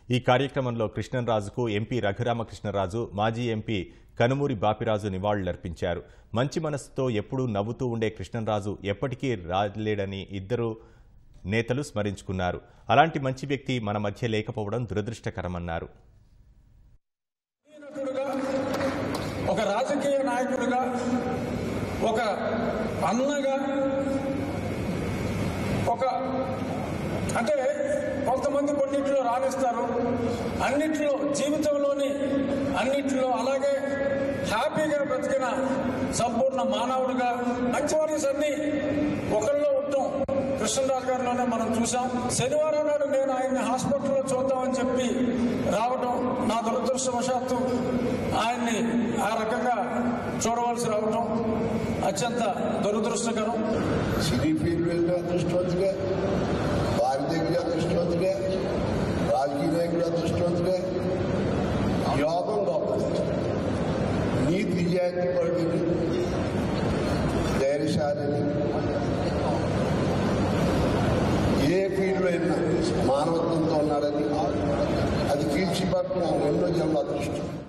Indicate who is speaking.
Speaker 1: ఈ కార్యక్రమంలో కృష్ణంరాజుకు ఎంపీ రఘురామకృష్ణరాజు మాజీ ఎంపీ కనుమూరి బాపిరాజు నివాళులర్పించారు మంచి మనసుతో ఎప్పుడూ నవ్వుతూ ఉండే కృష్ణంరాజు ఎప్పటికీ రాలేడని ఇద్దరు నేతలు స్మరించుకున్నారు అలాంటి మంచి వ్యక్తి మన మధ్య లేకపోవడం దురదృష్టకరమన్నారు
Speaker 2: నటుడుగా ఒక రాజకీయ నాయకుడిగా ఒక అన్నగా ఒక అంటే కొంతమంది కొన్నిట్లో రాణిస్తారు అన్నిట్లో జీవితంలోని అన్నిట్లో అలాగే హ్యాపీగా బ్రతికిన సంపూర్ణ మానవుడిగా మంచి వారీస్ అన్ని ఒకరిలో ఉండటం కృష్ణరాజు గారిలోనే మనం చూసాం శనివారం నాడు నేను ఆయన్ని హాస్పిటల్లో చూద్దామని చెప్పి రావడం నా దురదృష్టవశాత్తు ఆయన్ని ఆ రకంగా చూడవలసి రావడం అత్యంత దురదృష్టకరం
Speaker 3: సినీ ఫీల్డ్ వెళ్ళిన అదృష్టవంతుడే వారి దగ్గర అదృష్టవంతుడే రాజకీయ నాయకుడు అదృష్టవంతుడే యోగం గొప్పది నీతి నిజాయితీ పరుడిని ధైర్యశాలిని ఏ ఫీల్డ్లో అయినా మానవత్వంతో ఉన్నాడని అది కీల్చిపట్టడం ఎన్నో జన్మ అదృష్టం